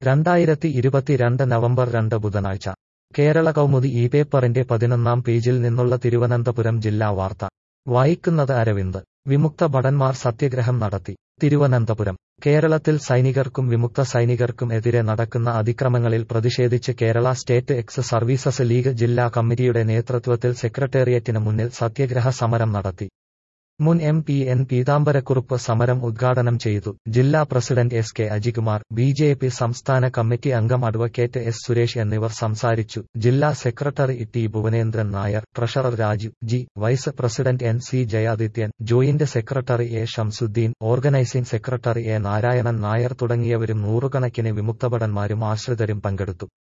രണ്ടായിരത്തി ഇരുപത്തിരണ്ട് നവംബർ രണ്ട് ബുധനാഴ്ച കേരള കൗമുദി ഈ പേപ്പറിന്റെ പതിനൊന്നാം പേജിൽ നിന്നുള്ള തിരുവനന്തപുരം ജില്ലാ വാർത്ത വായിക്കുന്നത് അരവിന്ദ് വിമുക്ത ഭടന്മാർ സത്യഗ്രഹം നടത്തി തിരുവനന്തപുരം കേരളത്തിൽ സൈനികർക്കും വിമുക്ത സൈനികർക്കും എതിരെ നടക്കുന്ന അതിക്രമങ്ങളിൽ പ്രതിഷേധിച്ച് Kerala state ex services league ജില്ലാ കമ്മിറ്റിയുടെ നേതൃത്വത്തിൽ സെക്രട്ടേറിയറ്റിന് മുന്നിൽ സത്യഗ്രഹ സമരം നടത്തി മുൻ എം പി എൻ പീതാംബരക്കുറുപ്പ് സമരം ഉദ്ഘാടനം ചെയ്തു ജില്ലാ president S K Ajikumar B J P സംസ്ഥാന കമ്മിറ്റി അംഗം അഡ്വക്കേറ്റ് എസ് സുരേഷ് എന്നിവർ സംസാരിച്ചു ജില്ലാ secretary T Bhuvanendran Nair treasurer Raju G vice president N C Jayadithyan joint secretary A Shamsuddin organising secretary A Narayanan Nair തുടങ്ങിയവരും നൂറുകണക്കിന് വിമുക്തഭടന്മാരും ആശ്രിതരും പങ്കെടുത്തു